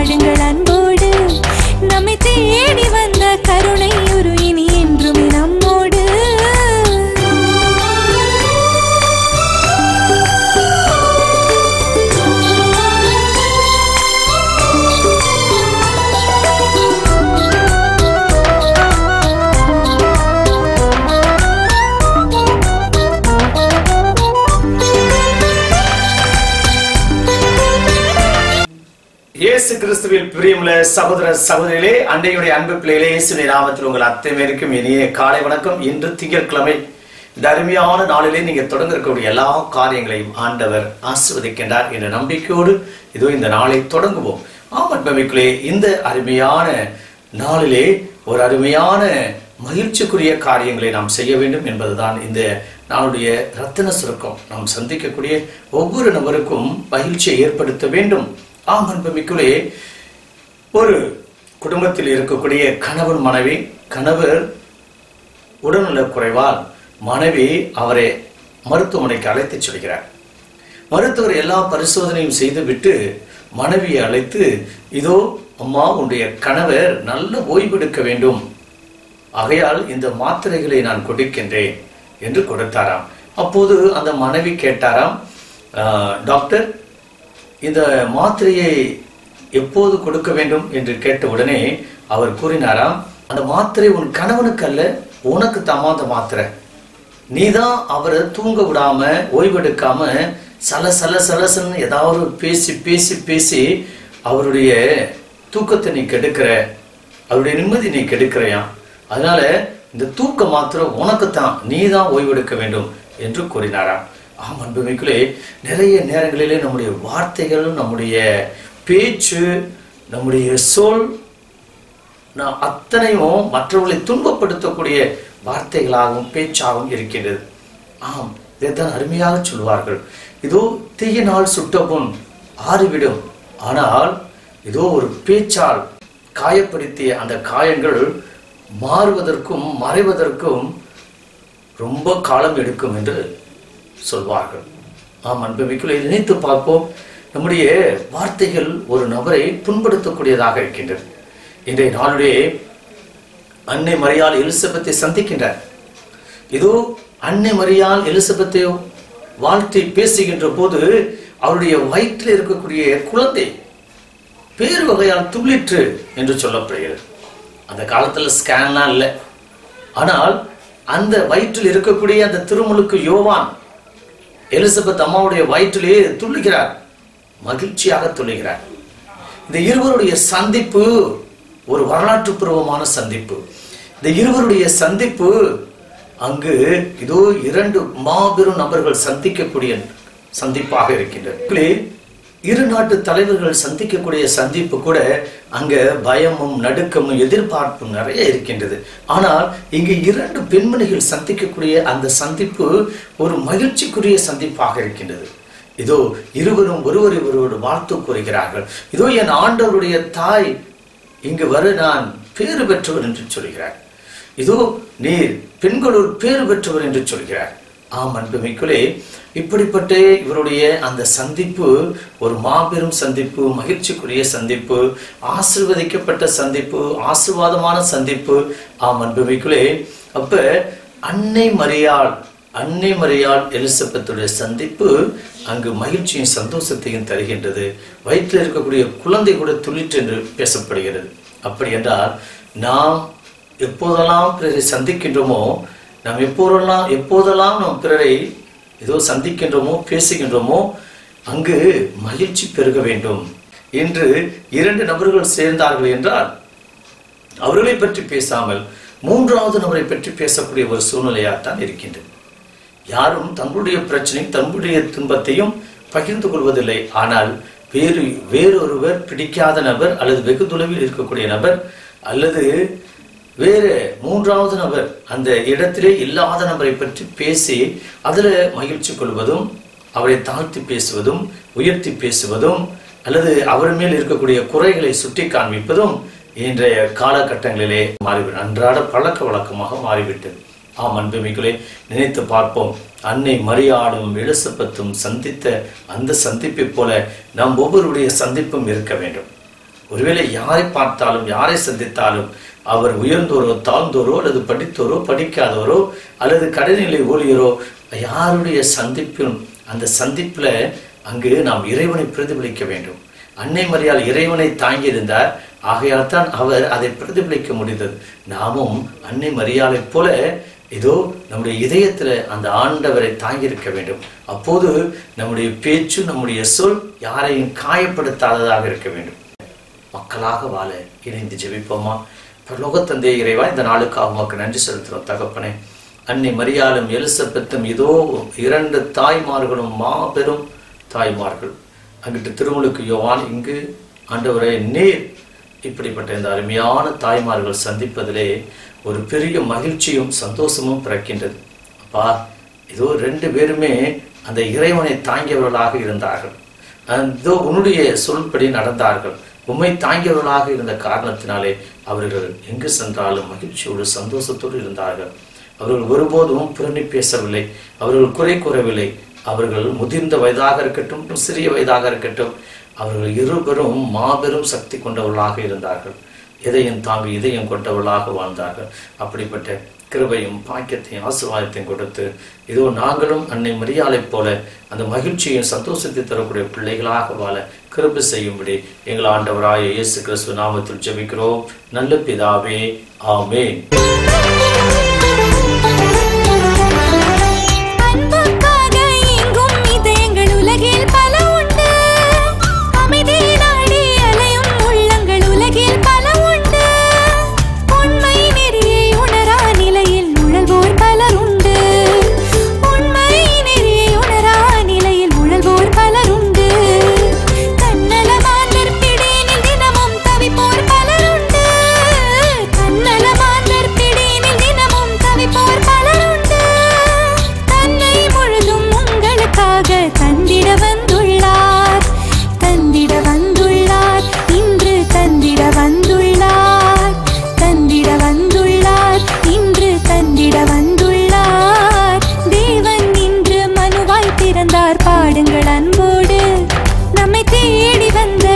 வாழுங்கள் அன்போடு நம்மை தேடி வந்த கருணை ஒரு இனி என்றும் நம்மோடு இயேசு கிறிஸ்துவில் பிரியமுள்ள சகோதர சகோதரிகளே அன்றையுடைய அன்பு பிள்ளைகளே இயேசுவின் நாமத்தில் உங்கள் அத்தனை பேருக்கும் இனிய காலை வணக்கம் இன்று திங்கட்கிழமை இந்த அருமையான நாளிலே நீங்க தொடங்க இருக்கக்கூடிய எல்லா காரியங்களையும் ஆண்டவர் ஆசிர்வதிக்கின்றார் என்ற நம்பிக்கையோடு இதோ இந்த நாளை தொடங்குவோம் ஆமட்பமிக்குள்ளே இந்த அருமையான நாளிலே ஒரு அருமையான மகிழ்ச்சிக்குரிய காரியங்களை நாம் செய்ய வேண்டும் என்பதுதான் இந்த நாளுடைய ரத்தின சுருக்கம் நாம் சந்திக்கக்கூடிய ஒவ்வொரு நபருக்கும் மகிழ்ச்சியை ஏற்படுத்த வேண்டும் ஆம் அன்புமிக்குள்ளே ஒரு குடும்பத்தில் இருக்கக்கூடிய கணவன் மனைவி கணவர் உடல்நலக் குறைவால் மனைவி அவரை மருத்துவமனைக்கு அழைத்துச் செல்கிறார் மருத்துவர் எல்லா பரிசோதனையும் செய்துவிட்டு மனைவியை அழைத்து இதோ அம்மா உன்னுடைய கணவர் நல்ல ஓய்வெடுக்க வேண்டும் ஆகையால் இந்த மாத்திரைகளை நான் கொடுக்கின்றேன் என்று கொடுத்தாராம் அப்போது அந்த மனைவி கேட்டாராம் "ஆஹ், டாக்டர் இந்த மாத்திரையை எப்போது கொடுக்க வேண்டும் என்று கேட்ட உடனே அவர் கூறினாராம் அந்த மாத்திரை உன் கணவனுக்கு அல்ல உனக்கு தாமா அந்த மாத்திரை நீதான் அவரை தூங்க விடாம ஓய்வெடுக்காம சல சல சலசன்னு ஏதாவது பேசி பேசி பேசி அவருடைய தூக்கத்தை நீ கெடுக்கிற அவருடைய நிம்மதி நீ கெடுக்கிறையாம் அதனால இந்த தூக்க மாத்திரம் உனக்குத்தான் நீ தான் ஓய்வெடுக்க வேண்டும் என்று கூறினாராம் ஆம் அன்புமிக்குள்ளே நிறைய நேரங்களிலே நம்முடைய வார்த்தைகள் நம்முடைய பேச்சு நம்முடைய சொல் நான் அத்தனையும் மற்றவர்களை துன்பப்படுத்தக்கூடிய வார்த்தைகளாகவும் பேச்சாகவும் இருக்கின்றது ஆம் இதைத்தான் அருமையாக சொல்வார்கள் இதோ தீயினால் சுட்ட புண் ஆறிவிடும் ஆனால் இதோ ஒரு பேச்சால் காயப்படுத்திய அந்த காயங்கள் மாறுவதற்கும் மறைவதற்கும் ரொம்ப காலம் எடுக்கும் என்று சொல்வார்கள் ஆம் அன்புமிக்குள்ளே நினைத்து பார்ப்போம் நம்முடைய வார்த்தைகள் ஒரு நபரை புண்படுத்தக்கூடியதாக இருக்கின்றது இன்றைய நாளுடைய அன்னை மரியாள் எலிசபெத்தை சந்திக்கின்றார் இதோ அன்னை மரியாள் எலிசபெத்தை வாழ்த்தி பேசுகின்ற போது அவருடைய வயிற்றில் இருக்கக்கூடிய குழந்தை பேரு வகையால் துள்ளிற்று என்று சொல்லப்படுகிறது அந்த காலத்துல ஸ்கேன்லாம் இல்லை ஆனால் அந்த வயிற்றில் இருக்கக்கூடிய அந்த திருமுழுக்கு யோவான் எலிசபெத் அம்மாவுடைய வயிற்றிலே துள்ளுகிறார் மகிழ்ச்சியாக துள்ளுகிறார் இந்த இருவருடைய சந்திப்பு ஒரு வரலாற்று பூர்வமான சந்திப்பு இந்த இருவருடைய சந்திப்பு அங்கு இதோ இரண்டு மாபெரும் நபர்கள் சந்திக்கக்கூடிய சந்திப்பாக இருக்கின்றது இரு நாட்டு தலைவர்கள் சந்திக்கக்கூடிய சந்திப்பு கூட அங்க பயமும் நடுக்கமும் எதிர்பார்ப்பும் நிறைய இருக்கின்றது ஆனால் இங்கு இரண்டு பெண்மணிகள் சந்திக்கக்கூடிய அந்த சந்திப்பு ஒரு மகிழ்ச்சிக்குரிய சந்திப்பாக இருக்கின்றது இதோ இருவரும் ஒருவரை ஒருவர் வாழ்த்து கூறுகிறார்கள் இதோ என் ஆண்டவருடைய தாய் இங்கு வர நான் பேறு பெற்றவர் என்று சொல்கிறார் இதோ நீர் பெண்களுள் பேறு பெற்றவர் என்று சொல்கிறார் ஆம் அன்புமிக்குள்ளே இப்படிப்பட்ட இவருடைய அந்த சந்திப்பு ஒரு மாபெரும் சந்திப்பு மகிழ்ச்சிக்குரிய சந்திப்பு ஆசிர்வதிக்கப்பட்ட சந்திப்பு ஆசிர்வாதமான சந்திப்பு ஆம் அன்புமிக்குள்ளே அப்ப அன்னை மரியாள் அன்னை மரியாள் எலிசபெத்துடைய சந்திப்பு அங்கு மகிழ்ச்சியும் சந்தோஷத்தையும் தருகின்றது வயிற்றில் இருக்கக்கூடிய குழந்தை கூட துளிற்று என்று பேசப்படுகிறது அப்படி என்றால் நாம் எப்போதெல்லாம் பிறரை சந்திக்கின்றோமோ நாம் எப்போதெல்லாம் எப்போதெல்லாம் நாம் பிறரை ஏதோ சந்திக்கின்றோமோ பேசுகின்றோமோ அங்கு மகிழ்ச்சி பெருக வேண்டும் என்று இரண்டு நபர்கள் சேர்ந்தார்கள் என்றால் அவர்களை பற்றி பேசாமல் மூன்றாவது நபரை பற்றி பேசக்கூடிய ஒரு சூழ்நிலையாகத்தான் இருக்கின்றது யாரும் தங்களுடைய பிரச்சனை தங்களுடைய துன்பத்தையும் பகிர்ந்து கொள்வதில்லை ஆனால் வேறு வேறொருவர் பிடிக்காத நபர் அல்லது வெகு தொலைவில் இருக்கக்கூடிய நபர் அல்லது வேறு மூன்றாவது நபர் அந்த இடத்திலே இல்லாத நபரை பற்றி பேசி அதுல மகிழ்ச்சி கொள்வதும் அவரை தாழ்த்தி பேசுவதும் உயர்த்தி பேசுவதும் அல்லது அவர் மேல் இருக்கக்கூடிய குறைகளை சுட்டி காண்பிப்பதும் இன்றைய காலகட்டங்களிலே மாறிவிடும் அன்றாட பழக்க வழக்கமாக மாறிவிட்டது ஆம் அன்புமிகளே நினைத்து பார்ப்போம் அன்னை மரியாளும் எலிசபெத்தும் சந்தித்த அந்த சந்திப்பை போல நம் ஒவ்வொருடைய சந்திப்பும் இருக்க வேண்டும் ஒருவேளை யாரை பார்த்தாலும் யாரை சந்தித்தாலும் அவர் உயர்ந்தோரோ தாழ்ந்தோரோ அல்லது படித்தோரோ படிக்காதவரோ அல்லது கடைநிலை ஊழியரோ யாருடைய சந்திப்பிலும் அந்த சந்திப்புல அங்கு நாம் இறைவனை பிரதிபலிக்க வேண்டும் அன்னை மரியாள் இறைவனை தாங்கி இருந்தார் ஆகையால் தான் அவர் அதை பிரதிபலிக்க முடிந்தது நாமும் அன்னை மரியாளைப் போல ஏதோ நம்முடைய இதயத்துல அந்த ஆண்டவரை தாங்கி இருக்க வேண்டும் அப்போது நம்முடைய பேச்சு நம்முடைய சொல் யாரையும் காயப்படுத்தாததாக இருக்க வேண்டும் மக்களாக வாழ இணைந்து ஜெபிப்போமா பரலோகத்தந்தை இறைவா இந்த நாளுக்காக உமக்கு நன்றி செலுத்துகிறோம் தகப்பனே அன்னை மரியாளும் எலிசபெத்தும் இதோ இரண்டு தாய்மார்களும் மாபெரும் தாய்மார்கள் அங்கிட்டு திருமுழுக்கு யோவான் இங்கு ஆண்டவரே நீர் இப்படிப்பட்ட இந்த அருமையான தாய்மார்கள் சந்திப்பதிலே ஒரு பெரிய மகிழ்ச்சியும் சந்தோஷமும் பிறக்கின்றது அப்பா இதோ ரெண்டு பேருமே அந்த இறைவனை தாங்கியவர்களாக இருந்தார்கள் இதோ உன்னுடைய சொல்படி நடந்தார்கள் உம்மை தாங்கியவர்களாக இருந்த காரணத்தினாலே அவர்கள் எங்கு சென்றாலும் மகிழ்ச்சியோடு சந்தோஷத்தோடு இருந்தார்கள் அவர்கள் ஒருபோதும் புரணி பேசவில்லை அவர்கள் குறை கூறவில்லை அவர்கள் முதிர்ந்த வயதாக இருக்கட்டும் சிறிய வயதாக இருக்கட்டும் அவர்கள் இருவரும் மாபெரும் சக்தி கொண்டவர்களாக இருந்தார்கள் இதயம் தாங்கி இதயம் கொண்டவர்களாக வாழ்ந்தார்கள் அப்படிப்பட்ட கிருபையும் பாக்கியத்தையும் ஆசீர்வாதத்தையும் கொடுத்து இதோ நாங்களும் அன்னை மரியாதைப் போல அந்த மகிழ்ச்சியும் சந்தோஷத்தை தரக்கூடிய பிள்ளைகளாக வாழ கிருபை செய்யும்படி எங்கள் ஆண்டவராய இயேசு கிறிஸ்துவ நாமத்தில் ஜெபிக்கிறோம் நல்ல பிதாவே ஆமென் அன்புக்காக இயங்கும் இதயங்கள் உலகில் பல உண்டு அமைதி நாடி அலையும் உள்ளங்கள் உலகில் பல உண்டு உண்மை நெறியை உணரா நிலையில் உழல்வோர் பலர் உண்டு உண்மை நெறியை உணரா நிலையில் உழல்வோர் பலர் உண்டு தன்னலமான் நெற்பிடியினில் தினமும் தவிப்போர் பலர் உண்டு தன்னலமான் நெற்பிடியினில் தினமும் தவிப்போர் பலர் உண்டு தன்னை முழுதும் உங்களுக்காக தந்திட வந்துள்ளார் தந்திட வந்துள்ளார் இன்று தந்திட வந்துள்ளார் தந்திட வந்துள்ளார் இன்று தந்திட வந்துள்ளார் தேவன் இன்று மனுவாய் பிறந்தார் பாடுங்கள் அன்போடு நம்மை தேடி வந்த